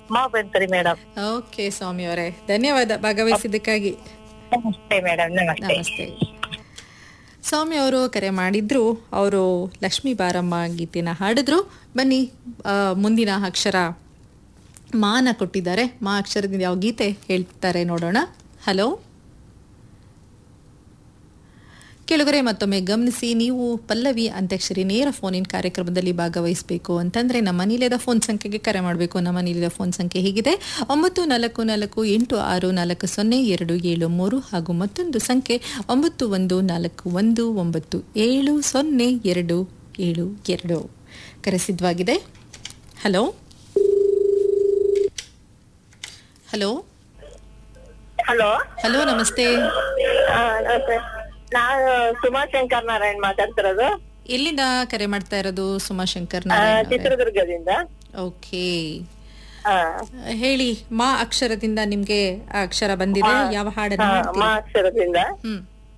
ಮಾ ಬಂತ್ರಿ madam okay ಸ್ವಾಮಿ ಅವರೇ ಧನ್ಯವಾದ ಭಾಗವಹಿಸಿದ್ದಕ್ಕಾಗಿ ನಮಸ್ತೆ ಮೇಡಮ್ ನಮಸ್ತೆ ನಮಸ್ತೆ ಸ್ವಾಮಿ ಅವರು ಕರೆ ಮಾಡಿದ್ರು ಅವರು ಲಕ್ಷ್ಮೀ ಬಾರಮ್ಮ ಗೀತೆನ ಹಾಡಿದ್ರು ಬನ್ನಿ ಆ, ಮುಂದಿನ ಅಕ್ಷರ ಮಾನ ಕೊಟ್ಟಿದ್ದಾರೆ ಮಾ ಅಕ್ಷರದಿಂದ ಯಾವ ಗೀತೆ ಹೇಳ್ತಾರೆ ನೋಡೋಣ ಹಲೋ ಕೆಳಗರೆ ಮತ್ತೊಮ್ಮೆ ಗಮನಿಸಿ ನೀವು ಪಲ್ಲವಿ ಅಂತ್ಯಾಕ್ಷರಿ ನೇರ ಫೋನಿನ ಕಾರ್ಯಕ್ರಮದಲ್ಲಿ ಭಾಗವಹಿಸಬೇಕು ಅಂತಂದ್ರೆ ನಮ್ಮ ನಿಲಯದ ಫೋನ್ ಸಂಖ್ಯೆಗೆ ಕರೆ ಮಾಡಬೇಕು ನಮ್ಮ ನಿಲಯದ ಫೋನ್ ಸಂಖ್ಯೆ ಹೀಗಿದೆ ಒಂಬತ್ತು ನಾಲ್ಕು ನಾಲ್ಕು ಎಂಟು ಆರು ನಾಲ್ಕು ಸೊನ್ನೆ ಎರಡು ಏಳು ಮೂರು ಹಾಗೂ ಮತ್ತೊಂದು ಸಂಖ್ಯೆ ಒಂಬತ್ತು ಒಂದು ನಾಲ್ಕು ಒಂದು ಒಂಬತ್ತು ಏಳು ಸೊನ್ನೆ ಎರಡು ಏಳು ಎರಡು ಕರೆ ಸಿದ್ಧವಾಗಿದೆ ಹಲೋ ಹಲೋ ಹಲೋ ಹಲೋ ನಮಸ್ತೆ ನಮಸ್ತೆ ನಾನು ಸುಮಾಶಂಕರ್ ನಾರಾಯಣ್ ಮಾತಾಡ್ತಿರೋದು ಎಲ್ಲಿಂದ ಕರೆ ಮಾಡ್ತಾ ಇರೋದು ಸುಮಾಶಂಕರ್ ಆ, ನಾರಾಯಣ್ ಅವರೇ? ಚಿತ್ರದುರ್ಗದಿಂದ ಓಕೆ ಆ, ಹೇಳಿ ಮಾ ಅಕ್ಷರದಿಂದ ನಿಮ್ಗೆ ಆ ಅಕ್ಷರ ಬಂದಿದೆ ಯಾವ ಹಾಡನ್ನ ಆ, ಹಾಡ್ತೀರಿ? ಮಾ ಅಕ್ಷರದಿಂದ ಹ್ಮ್